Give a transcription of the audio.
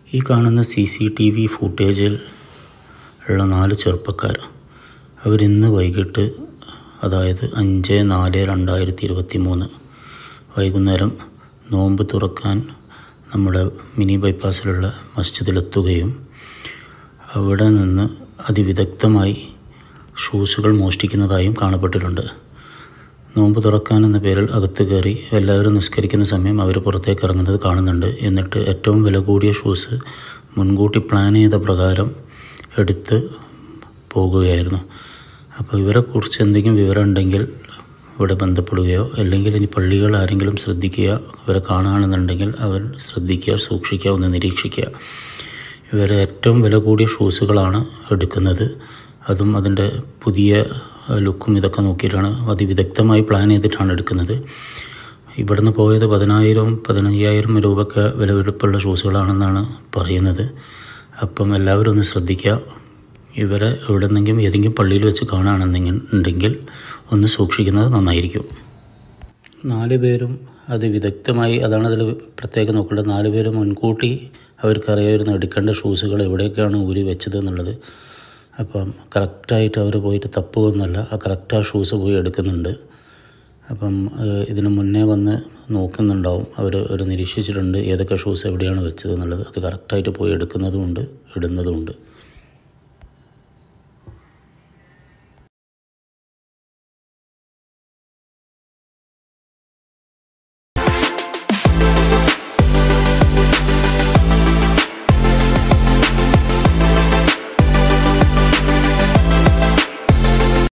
ഈ കാണുന്ന C C T V ഫുട്ടേജിൽ ഉള്ള നാല് ചെറുപ്പക്കാർ അവരിന്ന് വൈകിട്ട് അതായത് അഞ്ച് നാല് രണ്ടായിരത്തി ഇരുപത്തി മൂന്ന് വൈകുന്നേരം നോമ്പ് തുറക്കാൻ നമ്മുടെ മിനി ബൈപ്പാസിലുള്ള മസ്ജിദിലെത്തുകയും അവിടെ നിന്ന് അതിവിദഗ്ധമായി ഷൂസുകൾ മോഷ്ടിക്കുന്നതായും കാണപ്പെട്ടിട്ടുണ്ട് നോമ്പ് തുറക്കാൻ എന്ന പേരിൽ അകത്ത് കയറി എല്ലാവരും നിസ്കരിക്കുന്ന സമയം അവർ പുറത്തേക്ക് ഇറങ്ങുന്നത് കാണുന്നുണ്ട് എന്നിട്ട് ഏറ്റവും വില കൂടിയ ഷൂസ് മുൻകൂട്ടി പ്ലാൻ ചെയ്ത പ്രകാരം എടുത്ത് പോകുകയായിരുന്നു അപ്പോൾ ഇവരെക്കുറിച്ച് എന്തെങ്കിലും വിവരം ഉണ്ടെങ്കിൽ ഇവിടെ ബന്ധപ്പെടുകയോ അല്ലെങ്കിൽ ഇനി പള്ളികൾ ആരെങ്കിലും ശ്രദ്ധിക്കുക ഇവരെ കാണുകയാണെന്നുണ്ടെങ്കിൽ അവർ ശ്രദ്ധിക്കുക സൂക്ഷിക്കുക ഒന്ന് നിരീക്ഷിക്കുക ഇവർ ഏറ്റവും വില കൂടിയ ഷൂസുകളാണ് എടുക്കുന്നത് അതും അതിൻ്റെ പുതിയ ലുക്കും ഇതൊക്കെ നോക്കിയിട്ടാണ് അതിവിദഗ്ധമായി പ്ലാൻ ചെയ്തിട്ടാണ് എടുക്കുന്നത് ഇവിടുന്ന് പോയത് പതിനായിരം പതിനയ്യായിരം രൂപയൊക്കെ വിലപിടിപ്പുള്ള ഷൂസുകളാണെന്നാണ് പറയുന്നത് അപ്പം എല്ലാവരും ഒന്ന് ശ്രദ്ധിക്കുക ഇവരെ എവിടെന്നെങ്കിലും ഏതെങ്കിലും പള്ളിയിൽ വെച്ച് കാണുകയാണെന്നെങ്കിൽ ഉണ്ടെങ്കിൽ ഒന്ന് സൂക്ഷിക്കുന്നത് നന്നായിരിക്കും നാല് പേരും അത് വിദഗ്ധമായി അതാണ് അതിൽ പ്രത്യേകം നോക്കേണ്ടത് നാല് പേരും മുൻകൂട്ടി അവർക്കറിയാമായിരുന്നു എടുക്കേണ്ട ഷൂസുകൾ എവിടെയൊക്കെയാണ് ഊരി വെച്ചത് എന്നുള്ളത് അപ്പം കറക്റ്റായിട്ട് അവർ പോയിട്ട് തപ്പുകയൊന്നുമല്ല ആ കറക്റ്റ് ആ ഷൂസ് പോയി എടുക്കുന്നുണ്ട് അപ്പം ഇതിന് മുന്നേ വന്ന് നോക്കുന്നുണ്ടാവും അവർ ഒരു നിരീക്ഷിച്ചിട്ടുണ്ട് ഏതൊക്കെ ഷൂസ് എവിടെയാണ് വെച്ചത് എന്നുള്ളത് അത് കറക്റ്റായിട്ട് പോയി എടുക്കുന്നതുമുണ്ട് ഇടുന്നതുമുണ്ട്